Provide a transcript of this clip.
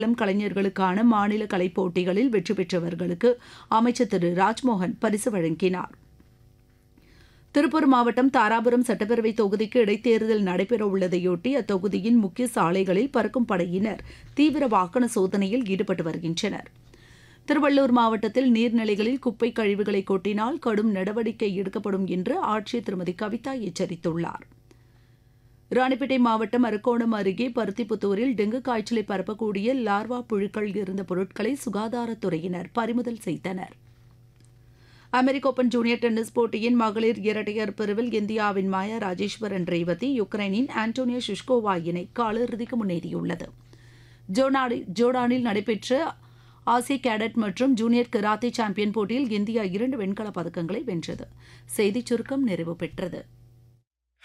இளம் கலைஞர்களுக்கான மாநில கலைப் போட்டிகளில் வெற்றி பெற்றவர்களுக்கு அமைச்சர் திரு ராஜ்மோகன் பரிசு வழங்கினார் திருப்பூர் மாவட்டம் தாராபுரம் சட்டப்பேரவை தொகுதிக்கு இடைத்தேர்தல் நடைபெறவுள்ளதையொட்டி அத்தொகுதியின் முக்கிய சாலைகளில் பறக்கும் படையினர் தீவிர வாகன சோதனையில் ஈடுபட்டு வருகின்றனர் திருவள்ளூர் மாவட்டத்தில் நீர்நிலைகளில் குப்பை கழிவுகளை கொட்டினால் கடும் நடவடிக்கை எடுக்கப்படும் என்று ஆட்சியர் திருமதி கவிதா எச்சரித்துள்ளார் ராணிப்பேட்டை மாவட்டம் அரக்கோணம் அருகே பருத்திப்புத்தூரில் டெங்கு காய்ச்சலை பரப்பக்கூடிய லார்வா புழுக்கள் இருந்த பொருட்களை சுகாதாரத்துறையினர் பறிமுதல் செய்தனர் அமெரிக்க ஓபன் ஜூனியர் டென்னிஸ் போட்டியின் மகளிர் இரட்டையர் பிரிவில் இந்தியாவின் மாயா ராஜேஸ்வரன் ரேவதி யுக்ரைனின் ஆண்டோனியா ஷுஷ்கோவா இணை காலிறுதிக்கு முன்னேறியுள்ளது ஜோனாடி ஜோர்டானில் நடைபெற்ற ஆசிய கேடட் மற்றும் ஜூனியர் கராத்தே சாம்பியன் போட்டியில் இந்தியா இரண்டு வெண்கலப் பதக்கங்களை வென்றது செய்திச் சுருக்கம் நிறைவு பெற்றது